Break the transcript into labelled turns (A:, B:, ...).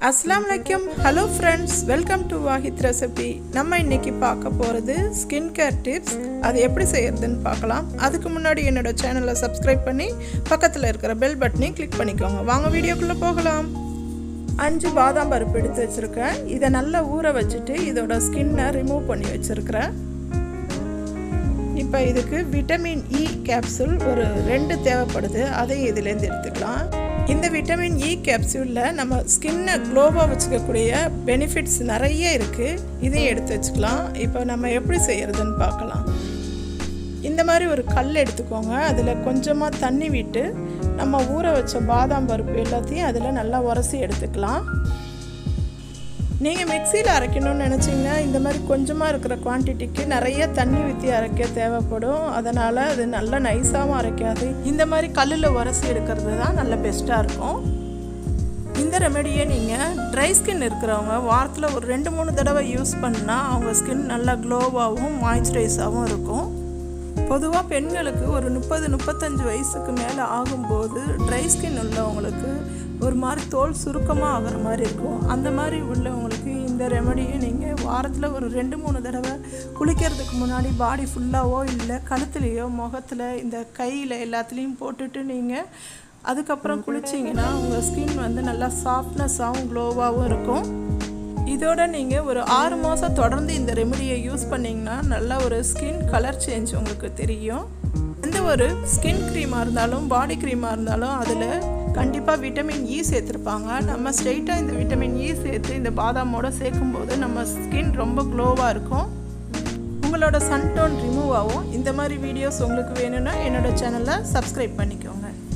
A: அஸ்லாம் வலைக்கம் hello friends welcome to Wahid recipe நம்ம இன்னைக்கு பார்க்க போகிறது ஸ்கின் கேர் டிப்ஸ் அது எப்படி செய்யறதுன்னு பார்க்கலாம் அதுக்கு முன்னாடி என்னோட சேனலை சப்ஸ்கிரைப் பண்ணி பக்கத்தில் இருக்கிற பெல் பட்டனையும் கிளிக் பண்ணிக்கோங்க வாங்க வீடியோக்குள்ளே போகலாம் அஞ்சு பாதாம் பருப்பு எடுத்து வச்சுருக்கேன் இதை நல்லா ஊற வச்சுட்டு இதோட ஸ்கின்னை ரிமூவ் பண்ணி வச்சுருக்கிறேன் இப்போ இதுக்கு விட்டமின் இ கேப்சூல் ஒரு ரெண்டு தேவைப்படுது அதையும் இதுலேருந்து எடுத்துக்கலாம் இந்த விட்டமின் இ கேப்சூலில் நம்ம ஸ்கின்னை க்ளோவாக வச்சுக்கக்கூடிய பெனிஃபிட்ஸ் நிறைய இருக்குது இதையும் எடுத்து வச்சுக்கலாம் இப்போ நம்ம எப்படி செய்கிறதுன்னு பார்க்கலாம் இந்த மாதிரி ஒரு கல் எடுத்துக்கோங்க அதில் கொஞ்சமாக தண்ணி விட்டு நம்ம ஊற வச்ச பாதாம் பருப்பு எல்லாத்தையும் அதில் நல்லா உரசி எடுத்துக்கலாம் நீங்கள் மிக்சியில் அரைக்கணும்னு நினச்சிங்கன்னா இந்த மாதிரி கொஞ்சமாக இருக்கிற குவான்டிட்டிக்கு நிறைய தண்ணி ஊற்றி அரைக்க தேவைப்படும் அதனால் அது நல்லா நைஸாகவும் அரைக்காது இந்த மாதிரி கல்லில் உரசி எடுக்கிறது தான் நல்ல பெஸ்ட்டாக இருக்கும் இந்த ரெமெடியை நீங்கள் ட்ரை ஸ்கின் இருக்கிறவங்க வாரத்தில் ஒரு ரெண்டு மூணு தடவை யூஸ் பண்ணால் அவங்க ஸ்கின் நல்லா க்ளோவாகவும் மாய்ஸ்சரைஸாகவும் இருக்கும் பொதுவாக பெண்களுக்கு ஒரு முப்பது முப்பத்தஞ்சு வயசுக்கு மேலே ஆகும்போது ட்ரை ஸ்கின் உள்ளவங்களுக்கு ஒரு மாதிரி தோல் சுருக்கமாக ஆகிற மாதிரி இருக்கும் அந்த மாதிரி உள்ளவங்களுக்கு இந்த ரெமடியை நீங்கள் வாரத்தில் ஒரு ரெண்டு மூணு தடவை குளிக்கிறதுக்கு முன்னாடி பாடி ஃபுல்லாவோ இல்லை கழுத்துலேயோ முகத்தில் இந்த கையில் எல்லாத்துலேயும் போட்டுட்டு நீங்கள் அதுக்கப்புறம் குளிச்சிங்கன்னா உங்கள் ஸ்கின் வந்து நல்லா சாஃப்ட்னஸாகவும் க்ளோவாகவும் இருக்கும் இதோட நீங்கள் ஒரு ஆறு மாதம் தொடர்ந்து இந்த ரெமடியை யூஸ் பண்ணிங்கன்னா நல்ல ஒரு ஸ்கின் கலர் சேஞ்ச் உங்களுக்கு தெரியும் எந்த ஒரு ஸ்கின் க்ரீமாக இருந்தாலும் பாடி க்ரீமாக இருந்தாலும் அதில் கண்டிப்பாக விட்டமின் இ சேர்த்துருப்பாங்க நம்ம ஸ்ட்ரெயிட்டாக இந்த விட்டமின் இ சேர்த்து இந்த பாதாமோட சேர்க்கும்போது நம்ம ஸ்கின் ரொம்ப க்ளோவாக இருக்கும் உங்களோட சன் டோன் ரிமூவ் ஆகும் இந்த மாதிரி வீடியோஸ் உங்களுக்கு வேணும்னா என்னோடய சேனலை சப்ஸ்கிரைப் பண்ணிக்கோங்க